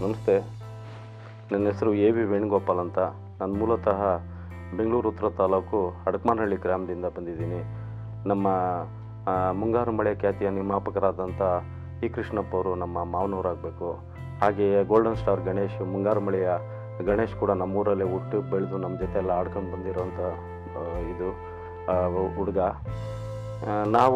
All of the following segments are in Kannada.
ನಮಸ್ತೆ ನನ್ನ ಹೆಸರು ಎ ವಿ ವೇಣುಗೋಪಾಲ್ ಅಂತ ನಾನು ಮೂಲತಃ ಬೆಂಗಳೂರು ಉತ್ತರ ತಾಲೂಕು ಅಡಕಮಾನಹಳ್ಳಿ ಗ್ರಾಮದಿಂದ ಬಂದಿದ್ದೀನಿ ನಮ್ಮ ಆ, ಮುಂಗಾರು ಮಳೆ ಖ್ಯಾತಿಯ ನಿರ್ಮಾಪಕರಾದಂಥ ಇ ಕೃಷ್ಣಪ್ಪ ಅವರು ನಮ್ಮ ಮಾವನವರಾಗಬೇಕು ಹಾಗೆಯೇ ಗೋಲ್ಡನ್ ಸ್ಟಾರ್ ಗಣೇಶ್ ಮುಂಗಾರು ಮಳೆಯ ಗಣೇಶ್ ಕೂಡ ನಮ್ಮೂರಲ್ಲೇ ಹುಟ್ಟು ಬೆಳೆದು ನಮ್ಮ ಜೊತೆ ಎಲ್ಲ ಆಡ್ಕೊಂಡು ಬಂದಿರೋಂಥ ಆ, ಇದು ಆ, ಹುಡುಗ ಆ, ನಾವು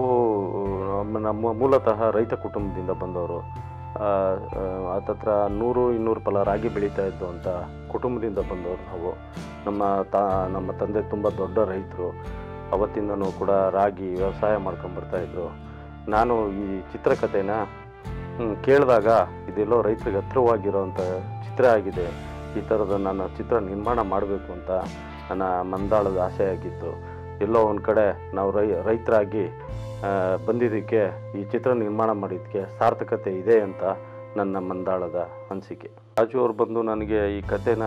ನಮ್ಮ ನಮ್ಮ ಮೂಲತಃ ರೈತ ಕುಟುಂಬದಿಂದ ಬಂದವರು ಆ, ಆ, ಹತ್ತತ್ರ ನೂರು ಇನ್ನೂರು ಫಲ ರಾಗಿ ಬೆಳೀತಾ ಇದ್ದು ಅಂತ ಕುಟುಂಬದಿಂದ ಬಂದವರು ನಾವು ನಮ್ಮ ತಾ ನಮ್ಮ ತಂದೆ ತುಂಬ ದೊಡ್ಡ ರೈತರು ಅವತ್ತಿಂದನೂ ಕೂಡ ರಾಗಿ ವ್ಯವಸಾಯ ಮಾಡ್ಕೊಂಬರ್ತಾ ಇದ್ರು ನಾನು ಈ ಚಿತ್ರಕಥೆನ ಹ್ಮ್, ಕೇಳಿದಾಗ ಇದೆಲ್ಲೋ ರೈತರಿಗೆ ಹತ್ರವಾಗಿರೋಂಥ ಚಿತ್ರ ಆಗಿದೆ ಈ ಥರದ ನಾನು ಚಿತ್ರ ನಿರ್ಮಾಣ ಮಾಡಬೇಕು ಅಂತ ನನ್ನ ಮಂದಾಳದ ಆಸೆ ಆಗಿತ್ತು ಎಲ್ಲೋ ಒಂದು ಕಡೆ ನಾವು ರೈ ರೈತರಾಗಿ ಆ, ಬಂದಿದ್ದಕ್ಕೆ ಈ ಚಿತ್ರ ನಿರ್ಮಾಣ ಮಾಡಿದ್ದಕ್ಕೆ ಸಾರ್ಥಕತೆ ಇದೆ ಅಂತ ನನ್ನ ಮಂದಾಳದ ಅನಿಸಿಕೆ ರಾಜು ಅವ್ರು ಬಂದು ನನಗೆ ಈ ಕಥೆನ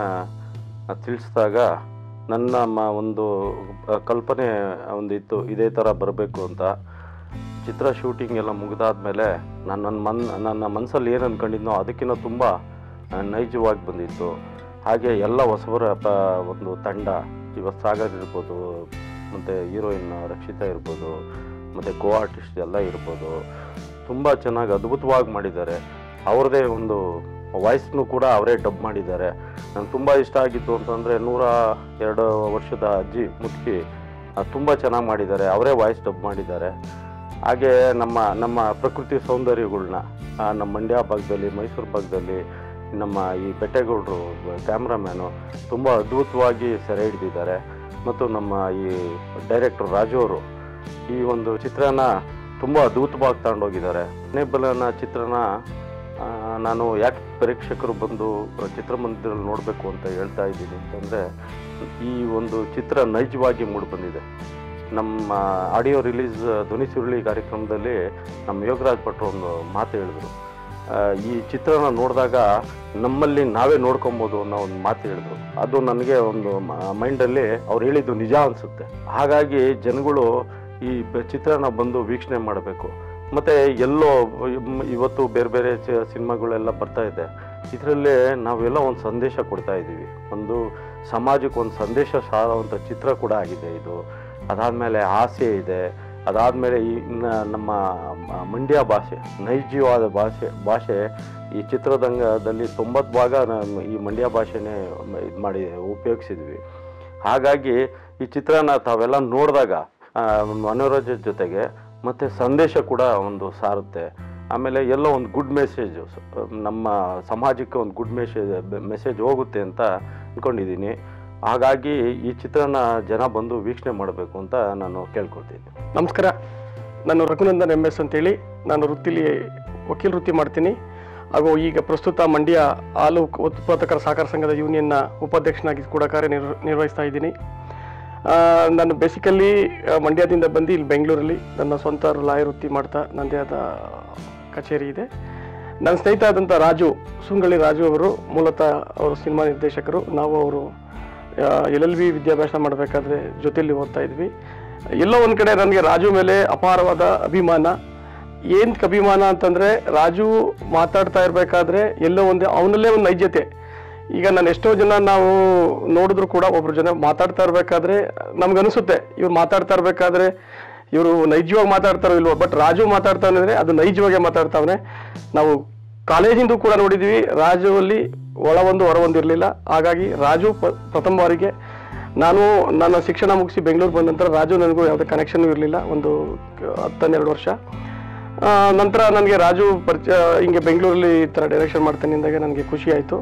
ತಿಳಿಸಿದಾಗ ನನ್ನ ಮ ಒಂದು ಆ, ಕಲ್ಪನೆ ಒಂದಿತ್ತು ಇದೇ ಥರ ಬರಬೇಕು ಅಂತ ಚಿತ್ರ ಶೂಟಿಂಗ್ ಎಲ್ಲ ಮುಗಿದಾದ್ಮೇಲೆ ನಾನು ನನ್ನ ಮನ್ ನನ್ನ ಮನಸ್ಸಲ್ಲಿ ಏನು ಅಂದ್ಕೊಂಡಿದ್ನೋ ಅದಕ್ಕಿಂತ ತುಂಬ ಆ, ನೈಜವಾಗಿ ಬಂದಿತ್ತು ಹಾಗೆ ಎಲ್ಲ ಹೊಸಬರ ಪ ಒಂದು ತಂಡ ಇವತ್ತು ಸಾಗರ್ ಇರ್ಬೋದು ಮತ್ತು ಹೀರೋಯಿನ್ ರಕ್ಷಿತಾ ಇರ್ಬೋದು ಮತ್ತು ಕೋ ಆರ್ಟಿಸ್ಟ್ ಎಲ್ಲ ಇರ್ಬೋದು ತುಂಬ ಚೆನ್ನಾಗಿ ಅದ್ಭುತವಾಗಿ ಮಾಡಿದ್ದಾರೆ ಅವ್ರದ್ದೇ ಒಂದು ವಾಯ್ಸ್ನು ಕೂಡ ಅವರೇ ಡಬ್ ಮಾಡಿದ್ದಾರೆ ನಂಗೆ ತುಂಬ ಇಷ್ಟ ಆಗಿತ್ತು ಅಂತಂದರೆ ನೂರ ಎರಡು ವರ್ಷದ ಅಜ್ಜಿ ಮುದುಕಿ ತುಂಬ ಚೆನ್ನಾಗಿ ಮಾಡಿದ್ದಾರೆ ಅವರೇ ವಾಯ್ಸ್ ಡಬ್ ಮಾಡಿದ್ದಾರೆ ಹಾಗೆ ನಮ್ಮ ನಮ್ಮ ಪ್ರಕೃತಿ ಸೌಂದರ್ಯಗಳ್ನ ಆ, ನಮ್ಮ ಮಂಡ್ಯ ಭಾಗದಲ್ಲಿ ಮೈಸೂರು ಭಾಗದಲ್ಲಿ ನಮ್ಮ ಈ ಬೆಟ್ಟೆಗೌಡರು ಕ್ಯಾಮ್ರಾಮ್ಯಾನು ತುಂಬ ಅದ್ಭುತವಾಗಿ ಸೆರೆ ಹಿಡಿದಿದ್ದಾರೆ ಮತ್ತು ನಮ್ಮ ಈ ಡೈರೆಕ್ಟರ್ ರಾಜು ಅವರು ಈ ಒಂದು ಚಿತ್ರನ ತುಂಬ ಅದ್ಭುತವಾಗಿ ತಗೊಂಡೋಗಿದ್ದಾರೆ ನೇಬಲನ ಚಿತ್ರನ ಆ, ನಾನು ಯಾಕೆ ಪ್ರೇಕ್ಷಕರು ಬಂದು ಚಿತ್ರಮಂದಿರದಲ್ಲಿ ನೋಡಬೇಕು ಅಂತ ಹೇಳ್ತಾ ಇದ್ದೀನಿ ಅಂತಂದರೆ ಈ ಒಂದು ಚಿತ್ರ ನೈಜವಾಗಿ ಮೂಡಿಬಂದಿದೆ ನಮ್ಮ ಆಡಿಯೋ ರಿಲೀಸ್ ಧ್ವನಿ ಸುರುಳಿ ಕಾರ್ಯಕ್ರಮದಲ್ಲಿ ನಮ್ಮ ಯೋಗರಾಜ್ ಭಟ್ರು ಒಂದು ಮಾತು ಹೇಳಿದ್ರು ಆ, ಈ ಚಿತ್ರನ ನೋಡಿದಾಗ ನಮ್ಮಲ್ಲಿ ನಾವೇ ನೋಡ್ಕೊಬೋದು ಅನ್ನೋ ಒಂದು ಮಾತು ಹೇಳಿದ್ರು ಅದು ನನಗೆ ಒಂದು ಮೈಂಡಲ್ಲಿ ಅವ್ರು ಹೇಳಿದ್ದು ನಿಜ ಅನಿಸುತ್ತೆ ಹಾಗಾಗಿ ಜನಗಳು ಈ ಬ- ಚಿತ್ರನ ಬಂದು ವೀಕ್ಷಣೆ ಮಾಡಬೇಕು ಮತ್ತು ಎಲ್ಲೋ ಇಮ್- ಇವತ್ತು ಬೇರೆ ಬೇರೆ ಚ- ಸಿನಿಮಾಗಳೆಲ್ಲ ಬರ್ತಾ ಇದೆ ಇದರಲ್ಲೇ ನಾವೆಲ್ಲ ಒಂದು ಸಂದೇಶ ಕೊಡ್ತಾ ಇದ್ದೀವಿ ಒಂದು ಸಮಾಜಕ್ಕೆ ಒಂದು ಸಂದೇಶ ಸಾರುವಂಥ ಚಿತ್ರ ಕೂಡ ಆಗಿದೆ ಇದು ಅದಾದಮೇಲೆ ಆಸೆ ಇದೆ ಅದಾದಮೇಲೆ ಈ ನ- ನಮ್ಮ ಮ- ಮಂಡ್ಯ ಭಾಷೆ ನೈಜವಾದ ಭಾಷೆ ಭಾಷೆ ಈ ಚಿತ್ರರಂಗದಲ್ಲಿ ತೊಂಬತ್ತು ಭಾಗ ನಮ್ಮ ಈ ಮಂಡ್ಯ ಭಾಷೆನೇ ಇದು ಮಾಡಿ ಉಪಯೋಗಿಸಿದ್ವಿ ಹಾಗಾಗಿ ಈ ಚಿತ್ರನ ತಾವೆಲ್ಲ ನೋಡಿದಾಗ ಮನೋರಂಜನೆ ಜೊತೆಗೆ ಮತ್ತು ಸಂದೇಶ ಕೂಡ ಒಂದು ಸಾರುತ್ತೆ ಆಮೇಲೆ ಎಲ್ಲೋ ಒಂದು ಗುಡ್ ಮೆಸೇಜು ನಮ್ಮ ಸಮಾಜಕ್ಕೆ ಒಂದು ಗುಡ್ ಮೆಸೇಜ್ ಮೆಸೇಜ್ ಹೋಗುತ್ತೆ ಅಂತ ಅಂದ್ಕೊಂಡಿದ್ದೀನಿ ಹಾಗಾಗಿ ಈ ಚಿತ್ರನ ಜನ ಬಂದು ವೀಕ್ಷಣೆ ಮಾಡಬೇಕು ಅಂತ ನಾನು ಕೇಳ್ಕೊಳ್ತೀನಿ ನಮಸ್ಕಾರ ನಾನು ರಘುನಂದನ್ ಎಮ್ ಎಸ್ ಅಂತೇಳಿ ನಾನು ವೃತ್ತಿಲಿ ವಕೀಲ ವೃತ್ತಿ ಮಾಡ್ತೀನಿ ಹಾಗೂ ಈಗ ಪ್ರಸ್ತುತ ಮಂಡ್ಯ ಹಾಲು ಉತ್ಪಾದಕರ ಸಹಕಾರ ಸಂಘದ ಯೂನಿಯನ್ನ ಉಪಾಧ್ಯಕ್ಷನಾಗಿ ಕೂಡ ಕಾರ್ಯನಿರ್ವ ನಿರ್ವಹಿಸ್ತಾ ಇದ್ದೀನಿ ಆ, ನಾನು ಬೇಸಿಕಲಿ ಮಂಡ್ಯದಿಂದ ಬಂದು ಇಲ್ಲಿ ಬೆಂಗಳೂರಲ್ಲಿ ನನ್ನ ಸ್ವಂತ ಲಾಯರ್ ವೃತ್ತಿ ಮಾಡ್ತಾ ನನ್ನದೇ ಆದ ಕಚೇರಿ ಇದೆ ನನ್ನ ಸ್ನೇಹಿತ ಆದಂಥ ರಾಜು ಸುಂಗಳಿ ರಾಜು ಅವರು ಮೂಲತಃ ಅವರು ಸಿನಿಮಾ ನಿರ್ದೇಶಕರು ನಾವು ಅವರು ಎಲ್ ಎಲ್ ಬಿ ವಿದ್ಯಾಭ್ಯಾಸ ಮಾಡಬೇಕಾದ್ರೆ ಜೊತೆಯಲ್ಲಿ ಓದ್ತಾ ಇದ್ವಿ ಎಲ್ಲೋ ಒಂದು ಕಡೆ ನನಗೆ ರಾಜು ಮೇಲೆ ಅಪಾರವಾದ ಅಭಿಮಾನ ಏನಕ್ಕೆ ಅಭಿಮಾನ ಅಂತಂದರೆ ರಾಜು ಮಾತಾಡ್ತಾ ಇರಬೇಕಾದ್ರೆ ಎಲ್ಲೋ ಒಂದು ಅವನಲ್ಲೇ ಒಂದು ನೈಜತೆ ಈಗ ನಾನು ಎಷ್ಟೋ ಜನ ನಾವು ನೋಡಿದ್ರು ಕೂಡ ಒಬ್ರು ಜನ ಮಾತಾಡ್ತಾ ಇರಬೇಕಾದ್ರೆ ನಮ್ಗನ್ಸುತ್ತೆ ಇವ್ರು ಮಾತಾಡ್ತಾ ಇರಬೇಕಾದ್ರೆ ಇವರು ನೈಜವಾಗಿ ಮಾತಾಡ್ತಾರೋ ಇಲ್ವೋ ಬಟ್ ರಾಜು ಮಾತಾಡ್ತಾನೆ ಅಂದರೆ ಅದು ನೈಜವಾಗಿ ಮಾತಾಡ್ತಾವನೆ ನಾವು ಕಾಲೇಜಿಂದ ಕೂಡ ನೋಡಿದ್ವಿ ರಾಜು ಅಲ್ಲಿ ಒಳ ಒಂದು ಹೊರ ಒಂದು ಇರಲಿಲ್ಲ ಹಾಗಾಗಿ ರಾಜು ಪ- ಪ್ರಥಮ ಬಾರಿಗೆ ನಾನು ನನ್ನ ಶಿಕ್ಷಣ ಮುಗಿಸಿ ಬೆಂಗಳೂರು ಬಂದ ನಂತರ ರಾಜು ನನಗೂ ಯಾವುದೇ ಕನೆಕ್ಷನ್ ಇರಲಿಲ್ಲ ಒಂದು ಕ- ಹತ್ತನ್ನೆರಡು ವರ್ಷ ಆ, ನಂತರ ನನಗೆ ರಾಜು ಪರಿಚಯ ಹಿಂಗೆ ಬೆಂಗಳೂರಲ್ಲಿ ಈ ಥರ ಡೈರೆಕ್ಷನ್ ಮಾಡ್ತೇನೆ ಅಂದಾಗ ನನಗೆ ಖುಷಿ ಆಯಿತು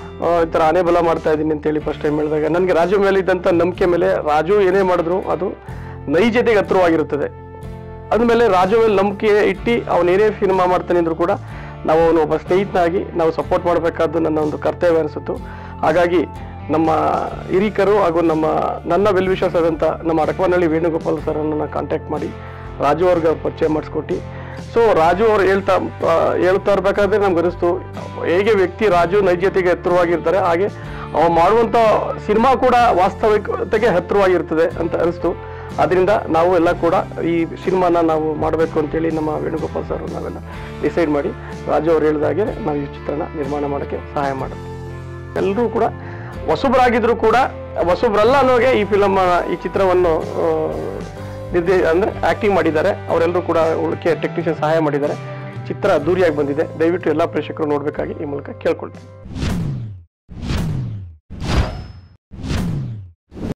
ಈ ಥರ ಆನೆ ಬಲ ಮಾಡ್ತಾ ಇದ್ದೀನಿ ಅಂತೇಳಿ ಫಸ್ಟ್ ಟೈಮ್ ಹೇಳಿದಾಗ ನನಗೆ ರಾಜು ಮೇಲೆ ಇದ್ದಂಥ ನಂಬಿಕೆ ಮೇಲೆ ರಾಜು ಏನೇ ಮಾಡಿದ್ರು ಅದು ನೈಜತೆಗೆ ಹತ್ರವಾಗಿರುತ್ತದೆ ಅದ್ಮೇಲೆ ರಾಜು ಮೇಲೆ ನಂಬಿಕೆ ಇಟ್ಟು ಅವನು ಏನೇ ಸಿನಿಮಾ ಮಾಡ್ತಾನೆ ಅಂದ್ರೂ ಕೂಡ ನಾವು ಅವನು ಒಬ್ಬ ಸ್ನೇಹಿತನಾಗಿ ನಾವು ಸಪೋರ್ಟ್ ಮಾಡಬೇಕಾದ್ದು ನನ್ನ ಒಂದು ಕರ್ತವ್ಯ ಅನಿಸುತ್ತು ಹಾಗಾಗಿ ನಮ್ಮ ಹಿರಿಕರು ಹಾಗೂ ನಮ್ಮ ನನ್ನ ವೆಲ್ವಿಶರ್ಸ್ ನಮ್ಮ ಅಡಕವನಹಳ್ಳಿ ವೇಣುಗೋಪಾಲ್ ಸರನ್ನು ಕಾಂಟ್ಯಾಕ್ಟ್ ಮಾಡಿ ರಾಜು ಅವ್ರಿಗೆ ಅವ್ರು ಪರಿಚಯ ಮಾಡಿಸ್ಕೊಟ್ಟು ಸೊ ರಾಜು ಅವ್ರು ಹೇಳ್ತಾ ಆ, ಹೇಳ್ತಾ ಇರ್ಬೇಕಾದ್ರೆ ನಮ್ಗೆ ಅನಿಸ್ತು ಹೇಗೆ ವ್ಯಕ್ತಿ ರಾಜು ನೈಜತೆಗೆ ಹತ್ತಿರವಾಗಿರ್ತಾರೆ ಹಾಗೆ ಅವ ಮಾಡುವಂಥ ಸಿನಿಮಾ ಕೂಡ ವಾಸ್ತವಿಕತೆಗೆ ಹತ್ತಿರವಾಗಿರ್ತದೆ ಅಂತ ಅನಿಸ್ತು ಅದರಿಂದ ನಾವು ಎಲ್ಲ ಕೂಡ ಈ ಸಿನಿಮಾನ ನಾವು ಮಾಡಬೇಕು ಅಂತೇಳಿ ನಮ್ಮ ವೇಣುಗೋಪಾಲ್ ಸರ್ ನಾವೆಲ್ಲ ಡಿಸೈಡ್ ಮಾಡಿ ರಾಜು ಅವ್ರು ಹೇಳಿದಾಗೆ ನಾವು ಈ ಚಿತ್ರನ ನಿರ್ಮಾಣ ಮಾಡೋಕ್ಕೆ ಸಹಾಯ ಮಾಡೋದು ಎಲ್ಲರೂ ಕೂಡ ಹೊಸಬರಾಗಿದ್ರು ಕೂಡ ಹೊಸಬ್ರಲ್ಲ ಅನ್ನೋಗೆ ಈ ಫಿಲಮ್ ಈ ಚಿತ್ರವನ್ನು ಆ, ನಿರ್ದೇ ಅಂದರೆ ಆ್ಯಕ್ಟಿಂಗ್ ಮಾಡಿದ್ದಾರೆ ಅವರೆಲ್ಲರೂ ಕೂಡ ಉಳಿಕೆ ಟೆಕ್ನಿಷಿಯನ್ ಸಹಾಯ ಮಾಡಿದ್ದಾರೆ ಚಿತ್ರ ಅದ್ದೂರಿಯಾಗಿ ಬಂದಿದೆ ದಯವಿಟ್ಟು ಎಲ್ಲ ಪ್ರೇಕ್ಷಕರು ನೋಡಬೇಕಾಗಿ ಈ ಮೂಲಕ ಕೇಳ್ಕೊಳ್ತೀನಿ